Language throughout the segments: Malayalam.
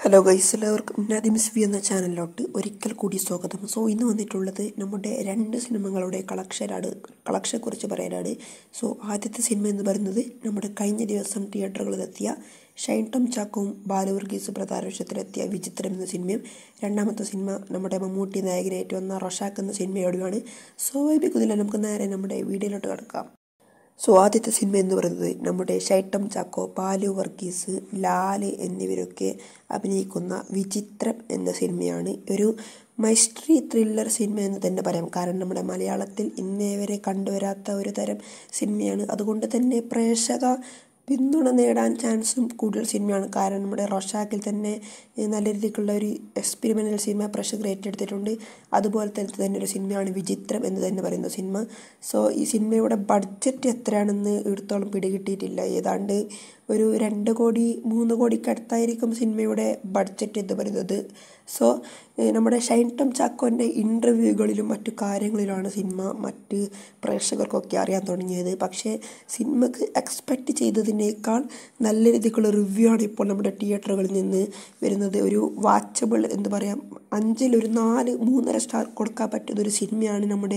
ഹലോ ഗൈസ് എല്ലാവർക്കും നദിമിസ് വി എന്ന ചാനലിലോട്ട് ഒരിക്കൽ കൂടി സ്വാഗതം സോ ഇന്ന് വന്നിട്ടുള്ളത് നമ്മുടെ രണ്ട് സിനിമകളുടെ കളക്ഷനാണ് കളക്ഷനെക്കുറിച്ച് പറയാനാണ് സോ ആദ്യത്തെ സിനിമ എന്ന് പറയുന്നത് നമ്മുടെ കഴിഞ്ഞ ദിവസം തിയേറ്ററുകളിലെത്തിയ ഷൈൻ ടോം ചാക്കോവും ബാലവർഗീസ് പ്രധാന വേഷത്തിലെത്തിയ വിചിത്രം എന്ന സിനിമയും രണ്ടാമത്തെ സിനിമ നമ്മുടെ മമ്മൂട്ടി നായകനായിട്ട് വന്ന റൊഷാക്ക് എന്ന സിനിമയോടെയാണ് സോ വൈബിക്കുന്നില്ല നമുക്ക് നേരെ നമ്മുടെ വീഡിയോയിലോട്ട് കിടക്കാം സോ ആദ്യത്തെ സിനിമ എന്ന് പറയുന്നത് നമ്മുടെ ഷൈട്ടം ചാക്കോ പാലു വർഗീസ് ലാല് എന്നിവരൊക്കെ അഭിനയിക്കുന്ന വിചിത്രം എന്ന സിനിമയാണ് ഒരു മൈസ്ട്രി ത്രില്ലർ സിനിമ എന്ന് തന്നെ പറയാം കാരണം നമ്മുടെ മലയാളത്തിൽ ഇന്നേ വരെ കണ്ടുവരാത്ത ഒരു തരം സിനിമയാണ് അതുകൊണ്ട് തന്നെ പ്രേക്ഷക പിന്തുണ നേടാൻ ചാൻസും കൂടുതൽ സിനിമയാണ് കാരണം നമ്മുടെ റൊഷാക്കിൽ തന്നെ നല്ല രീതിക്കുള്ള ഒരു എക്സ്പെരിമെൻ്റൽ സിനിമ പ്രേക്ഷകർ ഏറ്റെടുത്തിട്ടുണ്ട് അതുപോലെ തന്നെ തന്നെ ഒരു സിനിമയാണ് വിചിത്രം എന്ന് തന്നെ പറയുന്ന സിനിമ സോ ഈ സിനിമയുടെ ബഡ്ജറ്റ് എത്രയാണെന്ന് എടുത്തോളം പിടികിട്ടിയിട്ടില്ല ഏതാണ്ട് ഒരു രണ്ട് കോടി മൂന്ന് കോടിക്കടുത്തായിരിക്കും സിനിമയുടെ ബഡ്ജറ്റ് എന്ന് പറയുന്നത് സോ നമ്മുടെ ഷൈൻ ടോം ചാക്കോൻ്റെ ഇൻ്റർവ്യൂകളിലും മറ്റു കാര്യങ്ങളിലുമാണ് സിനിമ മറ്റ് പ്രേക്ഷകർക്കൊക്കെ അറിയാൻ തുടങ്ങിയത് പക്ഷേ സിനിമക്ക് എക്സ്പെക്റ്റ് ചെയ്തതിനേക്കാൾ നല്ല രീതിക്കുള്ള റിവ്യൂ ആണ് ഇപ്പോൾ നമ്മുടെ തിയേറ്ററുകളിൽ നിന്ന് വരുന്നത് ഒരു വാച്ചബിൾ എന്ന് പറയാം അഞ്ചിലൊരു നാല് മൂന്നര സ്റ്റാർ കൊടുക്കാൻ പറ്റുന്ന ഒരു സിനിമയാണ് നമ്മുടെ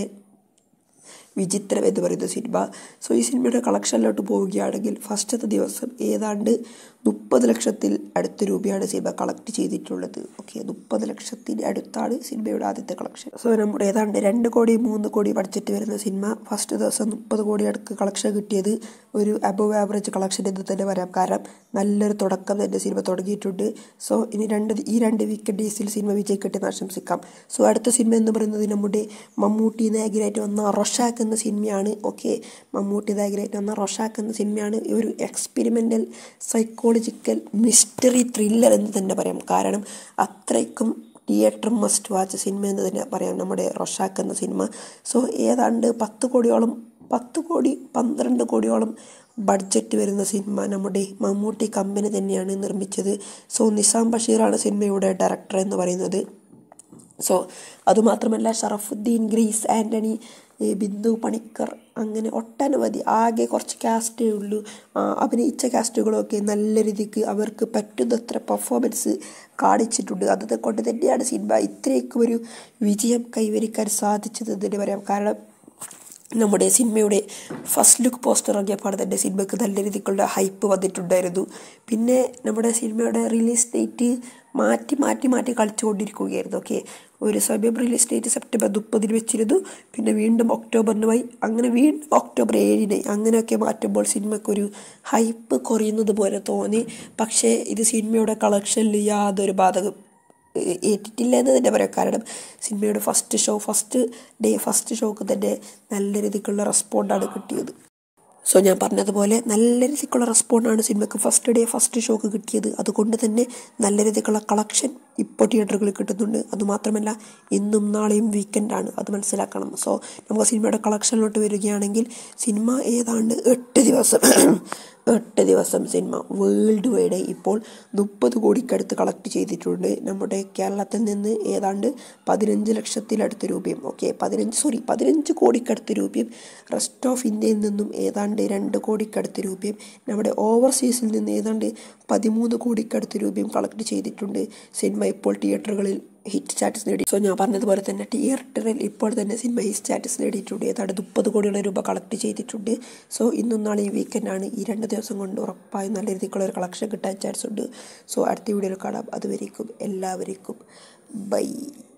വിചിത്രം എന്ന് പറയുന്ന സിനിമ സോ ഈ സിനിമയുടെ കളക്ഷനിലോട്ട് പോവുകയാണെങ്കിൽ ഫസ്റ്റത്തെ ദിവസം ഏതാണ്ട് മുപ്പത് ലക്ഷത്തിൽ അടുത്ത രൂപയാണ് സിനിമ കളക്ട് ചെയ്തിട്ടുള്ളത് ഓക്കെ മുപ്പത് ലക്ഷത്തിന് അടുത്താണ് സിനിമയുടെ ആദ്യത്തെ കളക്ഷൻ സോ നമ്മുടെ ഏതാണ്ട് രണ്ട് കോടി മൂന്ന് കോടി ബഡ്ജറ്റ് വരുന്ന സിനിമ ഫസ്റ്റ് ദിവസം മുപ്പത് കോടി അടുക്ക് കളക്ഷൻ കിട്ടിയത് ഒരു അബവ് ആവറേജ് കളക്ഷൻ എന്ന് തന്നെ പറയാം കാരണം നല്ലൊരു തുടക്കം തന്നെ സിനിമ തുടങ്ങിയിട്ടുണ്ട് സോ ഇനി രണ്ട് ഈ രണ്ട് വീക്കെൻഡ് ഡേയ്സിൽ സിനിമ വിജയിക്കട്ടെ എന്ന് ആശംസിക്കാം സോ അടുത്ത സിനിമ എന്ന് പറയുന്നത് നമ്മുടെ മമ്മൂട്ടി നായകനായിട്ട് വന്ന റൊഷാക്ക് എന്ന സിനിമയാണ് ഓക്കെ മമ്മൂട്ടി നായകനായിട്ട് വന്ന റൊഷാക്ക് എന്ന സിനിമയാണ് ഒരു എക്സ്പെരിമെൻ്റൽ സൈക്കോളജിക്കൽ മിസ്റ്ററി ത്രില്ലർ എന്ന് തന്നെ പറയാം കാരണം അത്രയ്ക്കും തിയേറ്റർ മസ്റ്റ് വാച്ച് സിനിമ എന്ന് തന്നെ പറയാം നമ്മുടെ റൊഷാക്ക് എന്ന സിനിമ സോ ഏതാണ്ട് പത്ത് കോടിയോളം പത്ത് കോടി പന്ത്രണ്ട് കോടിയോളം ബഡ്ജറ്റ് വരുന്ന സിനിമ നമ്മുടെ മമ്മൂട്ടി കമ്പനി തന്നെയാണ് നിർമ്മിച്ചത് സോ നിസാം ബഷീറാണ് സിനിമയുടെ ഡയറക്ടർ എന്ന് പറയുന്നത് സോ അതുമാത്രമല്ല ഷറഫുദ്ദീൻ ഗ്രീസ് ആൻ്റണി ബിന്ദു പണിക്കർ അങ്ങനെ ഒട്ടനവധി ആകെ കുറച്ച് കാസ്റ്റേ ഉള്ളൂ അഭിനയിച്ച കാസ്റ്റുകളൊക്കെ നല്ല രീതിക്ക് അവർക്ക് പറ്റുന്നത്ര പെർഫോമൻസ് കാണിച്ചിട്ടുണ്ട് അത് കൊണ്ട് തന്നെയാണ് സിനിമ ഇത്രയൊക്കെ ഒരു വിജയം കൈവരിക്കാൻ സാധിച്ചത് എന്ന് തന്നെ പറയാം കാരണം നമ്മുടെ സിനിമയുടെ ഫസ്റ്റ് ലുക്ക് പോസ്റ്റർ ഇറങ്ങിയപ്പോൾ തന്നെ സിനിമയ്ക്ക് നല്ല രീതിക്കുള്ള ഹൈപ്പ് വന്നിട്ടുണ്ടായിരുന്നു പിന്നെ നമ്മുടെ സിനിമയുടെ റിലീസ് ഡേറ്റ് മാറ്റി മാറ്റി മാറ്റി കളിച്ചുകൊണ്ടിരിക്കുകയായിരുന്നു ഓക്കെ ഒരു സമയം റിലീസ് ഡേറ്റ് സെപ്റ്റംബർ മുപ്പതിന് വെച്ചിരുന്നു പിന്നെ വീണ്ടും ഒക്ടോബറിനുമായി അങ്ങനെ വീണ്ടും ഒക്ടോബർ ഏഴിന് അങ്ങനെയൊക്കെ മാറ്റുമ്പോൾ സിനിമയ്ക്കൊരു ഹൈപ്പ് കുറയുന്നത് പോലെ തോന്നി പക്ഷേ ഇത് സിനിമയുടെ കളക്ഷനിൽ യാതൊരു ബാധകം ഏറ്റിട്ടില്ല എന്ന് തന്നെ പറയാം കാരണം സിനിമയുടെ first show first day first ഷോക്ക് തന്നെ നല്ല രീതിക്കുള്ള റെസ്പോണ്ടാണ് കിട്ടിയത് സോ ഞാൻ പറഞ്ഞതുപോലെ നല്ല രീതിക്കുള്ള റെസ്പോണ്ടാണ് സിനിമയ്ക്ക് ഫസ്റ്റ് ഡേ ഫസ്റ്റ് ഷോക്ക് കിട്ടിയത് അതുകൊണ്ട് തന്നെ നല്ല രീതിക്കുള്ള കളക്ഷൻ ഇപ്പോൾ തിയേറ്ററുകളിൽ കിട്ടുന്നുണ്ട് അതുമാത്രമല്ല ഇന്നും നാളെയും വീക്കെൻഡാണ് അത് മനസ്സിലാക്കണം സോ നമുക്ക് സിനിമയുടെ കളക്ഷനിലോട്ട് വരികയാണെങ്കിൽ സിനിമ ഏതാണ്ട് എട്ട് ദിവസം എട്ട് ദിവസം സിനിമ വേൾഡ് വൈഡ് ഇപ്പോൾ മുപ്പത് കോടിക്കടുത്ത് കളക്ട് ചെയ്തിട്ടുണ്ട് നമ്മുടെ കേരളത്തിൽ നിന്ന് ഏതാണ്ട് പതിനഞ്ച് ലക്ഷത്തിലടുത്ത് രൂപയും ഓക്കെ പതിനഞ്ച് സോറി പതിനഞ്ച് കോടിക്കടുത്ത് രൂപയും റെസ്റ്റ് ഓഫ് ഇന്ത്യയിൽ നിന്നും ഏതാണ്ട് രണ്ട് കോടിക്കടുത്ത് രൂപയും നമ്മുടെ ഓവർസീസിൽ നിന്ന് ഏതാണ്ട് പതിമൂന്ന് കോടിക്കടുത്ത് രൂപയും കളക്ട് ചെയ്തിട്ടുണ്ട് സിനിമ ഇപ്പോൾ തിയേറ്ററുകളിൽ ഹിറ്റ് സ്റ്റാറ്റസ് നേടി സോ ഞാൻ പറഞ്ഞതുപോലെ തന്നെ തിയേറ്ററിൽ ഇപ്പോൾ തന്നെ സിനിമ ഹിറ്റ് സ്റ്റാറ്റസ് നേടിയിട്ടുണ്ട് ഏതാണ്ട് മുപ്പത് കോടിയുള്ള രൂപ കളക്ട് ചെയ്തിട്ടുണ്ട് സോ ഇന്നും നാളെ ഈ വീക്കെൻഡാണ് ഈ രണ്ട് ദിവസം കൊണ്ട് ഉറപ്പായും നല്ല രീതിക്കുള്ള ഒരു കളക്ഷൻ കിട്ടാൻ ചാൻസ് ഉണ്ട് സോ അടുത്ത വീഡിയോയിൽ കാണാം അതുവരേക്കും എല്ലാവർക്കും ബൈ